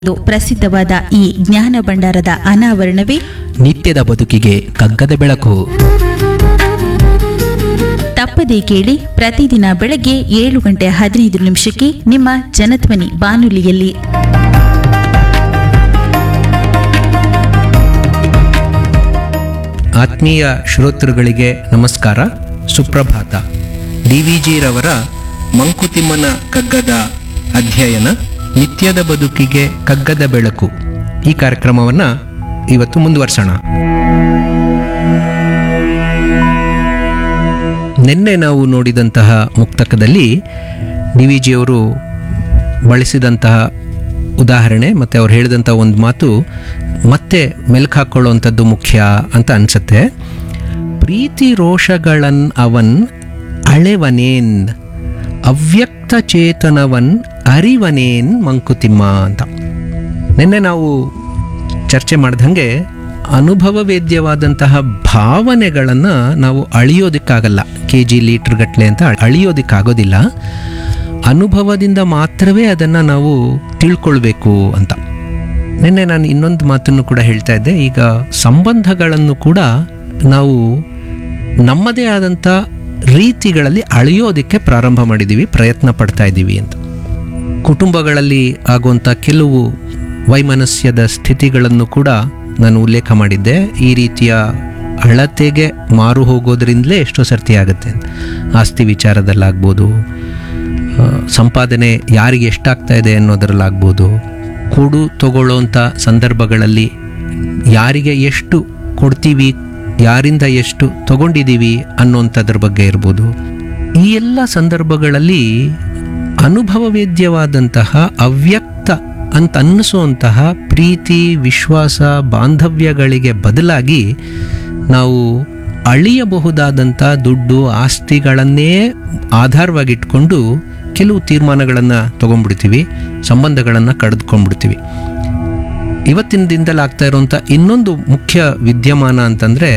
ಇದು ಪ್ರಸಿದ್ಧವಾದ ಈ ಜ್ಞಾನ ಭಂಡಾರದ ಅನಾವರಣವೇ ನಿತ್ಯದ ಬದುಕಿಗೆ ಕಗ್ಗದ ಬೆಳಕು ತಪ್ಪದೇ ಕೇಳಿ ಪ್ರತಿದಿನ ಬೆಳಗ್ಗೆ ಏಳು ಗಂಟೆ ಹದಿನೈದು ನಿಮಿಷಕ್ಕೆ ನಿಮ್ಮ ಜನಧ್ವನಿ ಬಾನುಲಿಯಲ್ಲಿ ಆತ್ಮೀಯ ಶ್ರೋತೃಗಳಿಗೆ ನಮಸ್ಕಾರ ಸುಪ್ರಭಾತ ಡಿ ವಿ ಜಿರವರ ಮಂಕುತಿಮ್ಮನ ಕಗ್ಗದ ಅಧ್ಯಯನ ನಿತ್ಯದ ಬದುಕಿಗೆ ಕಗ್ಗದ ಬೆಳಕು ಈ ಕಾರ್ಯಕ್ರಮವನ್ನು ಇವತ್ತು ಮುಂದುವರ್ಸೋಣ ನಿನ್ನೆ ನಾವು ನೋಡಿದಂತಹ ಮುಕ್ತಕದಲ್ಲಿ ಡಿ ವಿ ಜಿಯವರು ಬಳಸಿದಂತಹ ಉದಾಹರಣೆ ಮತ್ತು ಅವ್ರು ಹೇಳಿದಂಥ ಒಂದು ಮಾತು ಮತ್ತೆ ಮೆಲ್ಕು ಹಾಕ್ಕೊಳ್ಳುವಂಥದ್ದು ಮುಖ್ಯ ಅಂತ ಅನಿಸುತ್ತೆ ಪ್ರೀತಿ ರೋಷಗಳನ್ ಅವನ್ ಅಳೆವನೇನ್ ಅವ್ಯಕ್ತ ಚೇತನವನ್ ಅರಿವನೇನ್ ಮಂಕುತಿಮ್ಮ ಅಂತ ನಿನ್ನೆ ನಾವು ಚರ್ಚೆ ಮಾಡ್ದಂಗೆ ಅನುಭವ ವೇದ್ಯವಾದಂತಹ ಭಾವನೆಗಳನ್ನು ನಾವು ಅಳಿಯೋದಕ್ಕಾಗಲ್ಲ ಕೆ ಜಿ ಲೀಟ್ರ್ ಗಟ್ಟಲೆ ಅಂತ ಅಳಿಯೋದಕ್ಕಾಗೋದಿಲ್ಲ ಅನುಭವದಿಂದ ಮಾತ್ರವೇ ಅದನ್ನು ನಾವು ತಿಳ್ಕೊಳ್ಬೇಕು ಅಂತ ನಿನ್ನೆ ನಾನು ಇನ್ನೊಂದು ಮಾತನ್ನು ಕೂಡ ಹೇಳ್ತಾ ಇದ್ದೆ ಈಗ ಸಂಬಂಧಗಳನ್ನು ಕೂಡ ನಾವು ನಮ್ಮದೇ ಆದಂಥ ರೀತಿಗಳಲ್ಲಿ ಅಳೆಯೋದಕ್ಕೆ ಪ್ರಾರಂಭ ಮಾಡಿದ್ದೀವಿ ಪ್ರಯತ್ನ ಪಡ್ತಾ ಇದ್ದೀವಿ ಅಂತ ಕುಟುಂಬಗಳಲ್ಲಿ ಆಗುವಂಥ ಕೆಲವು ವೈಮನಸ್ಯದ ಸ್ಥಿತಿಗಳನ್ನು ಕೂಡ ನಾನು ಉಲ್ಲೇಖ ಮಾಡಿದ್ದೆ ಈ ರೀತಿಯ ಅಳತೆಗೆ ಮಾರು ಹೋಗೋದ್ರಿಂದಲೇ ಎಷ್ಟೋ ಸರ್ತಿ ಆಗುತ್ತೆ ಅಂತ ಆಸ್ತಿ ವಿಚಾರದಲ್ಲಾಗ್ಬೋದು ಆ, ಸಂಪಾದನೆ ಯಾರಿಗೆ ಎಷ್ಟಾಗ್ತಾ ಇದೆ ಅನ್ನೋದರಲ್ಲಾಗ್ಬೋದು ಕೊಡು ತಗೊಳ್ಳೋಂಥ ಸಂದರ್ಭಗಳಲ್ಲಿ ಯಾರಿಗೆ ಎಷ್ಟು ಕೊಡ್ತೀವಿ ಯಾರಿಂದ ಎಷ್ಟು ತಗೊಂಡಿದ್ದೀವಿ ಅನ್ನೋಂಥದ್ರ ಬಗ್ಗೆ ಇರ್ಬೋದು ಈ ಎಲ್ಲ ಸಂದರ್ಭಗಳಲ್ಲಿ ಅನುಭವವೇದ್ಯವಾದಂತಹ ಅವ್ಯಕ್ತ ಅಂತ ಅನ್ನಿಸುವಂತಹ ಪ್ರೀತಿ ವಿಶ್ವಾಸ ಬಾಂಧವ್ಯಗಳಿಗೆ ಬದಲಾಗಿ ನಾವು ಅಳಿಯಬಹುದಾದಂಥ ದುಡ್ಡು ಆಸ್ತಿಗಳನ್ನೇ ಆಧಾರವಾಗಿಟ್ಕೊಂಡು ಕೆಲವು ತೀರ್ಮಾನಗಳನ್ನು ತಗೊಂಡ್ಬಿಡ್ತೀವಿ ಸಂಬಂಧಗಳನ್ನು ಕಳೆದುಕೊಂಡ್ಬಿಡ್ತೀವಿ ಇವತ್ತಿನ ದಿನದಲ್ಲಿ ಆಗ್ತಾ ಇರುವಂಥ ಇನ್ನೊಂದು ಮುಖ್ಯ ವಿದ್ಯಮಾನ ಅಂತಂದರೆ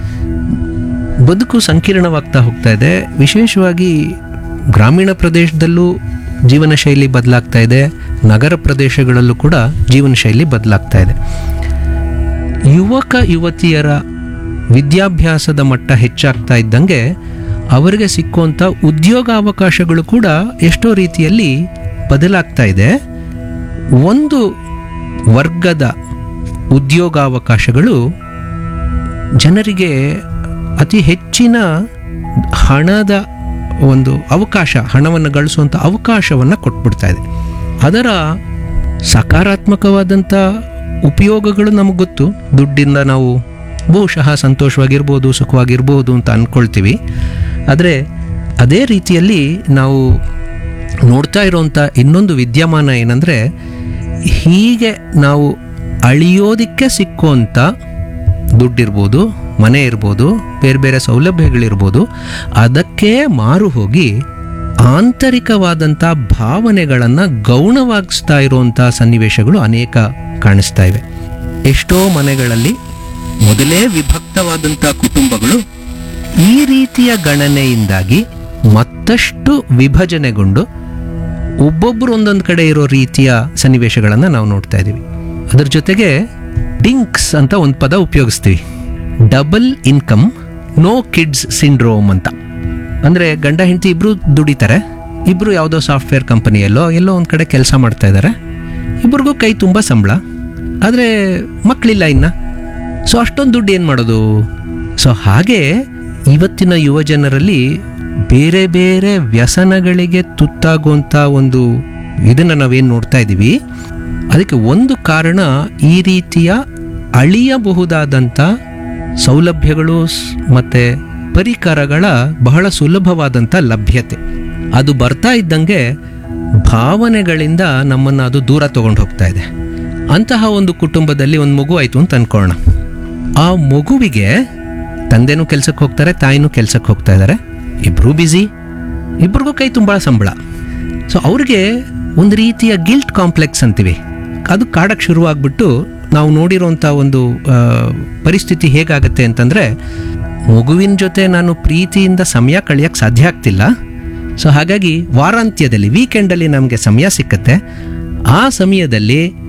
ಬದುಕು ಸಂಕೀರ್ಣವಾಗ್ತಾ ಹೋಗ್ತಾ ಇದೆ ವಿಶೇಷವಾಗಿ ಗ್ರಾಮೀಣ ಪ್ರದೇಶದಲ್ಲೂ ಜೀವನ ಶೈಲಿ ಬದಲಾಗ್ತಾ ಇದೆ ನಗರ ಪ್ರದೇಶಗಳಲ್ಲೂ ಕೂಡ ಜೀವನ ಶೈಲಿ ಬದಲಾಗ್ತಾ ಇದೆ ಯುವಕ ಯುವತಿಯರ ವಿದ್ಯಾಭ್ಯಾಸದ ಮಟ್ಟ ಹೆಚ್ಚಾಗ್ತಾ ಇದ್ದಂಗೆ ಅವರಿಗೆ ಸಿಕ್ಕುವಂಥ ಉದ್ಯೋಗಾವಕಾಶಗಳು ಕೂಡ ಎಷ್ಟೋ ರೀತಿಯಲ್ಲಿ ಬದಲಾಗ್ತಾ ಇದೆ ಒಂದು ವರ್ಗದ ಉದ್ಯೋಗಾವಕಾಶಗಳು ಜನರಿಗೆ ಅತಿ ಹೆಚ್ಚಿನ ಹಣದ ಒಂದು ಅವಕಾಶ ಹಣವನ್ನು ಗಳಿಸುವಂಥ ಅವಕಾಶವನ್ನು ಕೊಟ್ಬಿಡ್ತಾ ಇದೆ ಅದರ ಸಕಾರಾತ್ಮಕವಾದಂಥ ಉಪಯೋಗಗಳು ನಮಗೆ ಗೊತ್ತು ದುಡ್ಡಿಂದ ನಾವು ಬಹುಶಃ ಸಂತೋಷವಾಗಿರ್ಬೋದು ಸುಖವಾಗಿರ್ಬೋದು ಅಂತ ಅಂದ್ಕೊಳ್ತೀವಿ ಆದರೆ ಅದೇ ರೀತಿಯಲ್ಲಿ ನಾವು ನೋಡ್ತಾ ಇರುವಂಥ ಇನ್ನೊಂದು ವಿದ್ಯಮಾನ ಏನಂದರೆ ಹೀಗೆ ನಾವು ಅಳಿಯೋದಕ್ಕೆ ಸಿಕ್ಕುವಂಥ ದುಡ್ಡಿರ್ಬೋದು ಮನೆ ಇರ್ಬೋದು ಬೇರೆ ಬೇರೆ ಸೌಲಭ್ಯಗಳಿರ್ಬೋದು ಅದಕ್ಕೆ ಮಾರು ಹೋಗಿ ಆಂತರಿಕವಾದಂಥ ಭಾವನೆಗಳನ್ನು ಗೌಣವಾಗಿಸ್ತಾ ಇರುವಂಥ ಸನ್ನಿವೇಶಗಳು ಅನೇಕ ಕಾಣಿಸ್ತಾ ಇವೆ ಎಷ್ಟೋ ಮನೆಗಳಲ್ಲಿ ಮೊದಲೇ ವಿಭಕ್ತವಾದಂಥ ಕುಟುಂಬಗಳು ಈ ರೀತಿಯ ಗಣನೆಯಿಂದಾಗಿ ಮತ್ತಷ್ಟು ವಿಭಜನೆಗೊಂಡು ಒಬ್ಬೊಬ್ಬರು ಒಂದೊಂದು ಕಡೆ ಇರೋ ರೀತಿಯ ಸನ್ನಿವೇಶಗಳನ್ನು ನಾವು ನೋಡ್ತಾ ಇದ್ದೀವಿ ಅದ್ರ ಜೊತೆಗೆ ಡಿಂಕ್ಸ್ ಅಂತ ಒಂದು ಪದ ಉಪಯೋಗಿಸ್ತೀವಿ double income no kids syndrome ಅಂತ ಅಂದರೆ ಗಂಡ ಹೆಂಡತಿ ಇಬ್ಬರು ದುಡಿತಾರೆ ಇಬ್ಬರು ಯಾವುದೋ ಸಾಫ್ಟ್ವೇರ್ ಕಂಪನಿಯಲ್ಲೋ ಎಲ್ಲೋ ಒಂದು ಕಡೆ ಕೆಲಸ ಮಾಡ್ತಾ ಇದ್ದಾರೆ ಇಬ್ರಿಗೂ ಕೈ ತುಂಬ ಸಂಬಳ ಆದರೆ ಮಕ್ಕಳಿಲ್ಲ ಇನ್ನು ಸೊ ಅಷ್ಟೊಂದು ದುಡ್ಡು ಏನು ಮಾಡೋದು ಸೊ ಹಾಗೆ ಇವತ್ತಿನ ಯುವ ಜನರಲ್ಲಿ ಬೇರೆ ಬೇರೆ ವ್ಯಸನಗಳಿಗೆ ತುತ್ತಾಗುವಂಥ ಒಂದು ಇದನ್ನು ನಾವೇನು ನೋಡ್ತಾ ಇದ್ದೀವಿ ಅದಕ್ಕೆ ಒಂದು ಕಾರಣ ಈ ರೀತಿಯ ಅಳಿಯಬಹುದಾದಂಥ ಸೌಲಭ್ಯಗಳು ಸ್- ಮತ್ತೆ ಪರಿಕರಗಳ ಬಹಳ ಸುಲಭವಾದಂಥ ಲಭ್ಯತೆ ಅದು ಬರ್ತಾ ಇದ್ದಂಗೆ ಭಾವನೆಗಳಿಂದ ನಮ್ಮನ್ನು ಅದು ದೂರ ತಗೊಂಡು ಹೋಗ್ತಾ ಇದೆ ಅಂತಹ ಒಂದು ಕುಟುಂಬದಲ್ಲಿ ಒಂದು ಮಗು ಆಯಿತು ಅಂತ ಅನ್ಕೊಳ್ಳೋಣ ಆ ಮಗುವಿಗೆ ತಂದೆನೂ ಕೆಲ್ಸಕ್ಕೆ ಹೋಗ್ತಾರೆ ತಾಯಿನೂ ಕೆಲ್ಸಕ್ಕೆ ಹೋಗ್ತಾ ಇದ್ದಾರೆ ಇಬ್ಬರೂ ಬ್ಯುಸಿ ಇಬ್ರಿಗೂ ಕೈ ತುಂಬ ಸಂಬಳ ಸೊ ಅವ್ರಿಗೆ ಒಂದು ರೀತಿಯ ಗಿಲ್ಟ್ ಕಾಂಪ್ಲೆಕ್ಸ್ ಅಂತೀವಿ ಅದು ಕಾಡಕ್ಕೆ ಶುರುವಾಗ್ಬಿಟ್ಟು ನಾವು ನೋಡಿರೋಂಥ ಒಂದು ಆ, ಪರಿಸ್ಥಿತಿ ಹೇಗಾಗತ್ತೆ ಅಂತಂದರೆ ಮಗುವಿನ ಜೊತೆ ನಾನು ಪ್ರೀತಿಯಿಂದ ಸಮಯ ಕಳೆಯೋಕ್ಕೆ ಸಾಧ್ಯ ಆಗ್ತಿಲ್ಲ ಸೊ ಹಾಗಾಗಿ ವಾರಾಂತ್ಯದಲ್ಲಿ ವೀಕೆಂಡಲ್ಲಿ ನಮಗೆ ಸಮಯ ಸಿಕ್ಕತ್ತೆ ಆ ಸಮಯದಲ್ಲಿ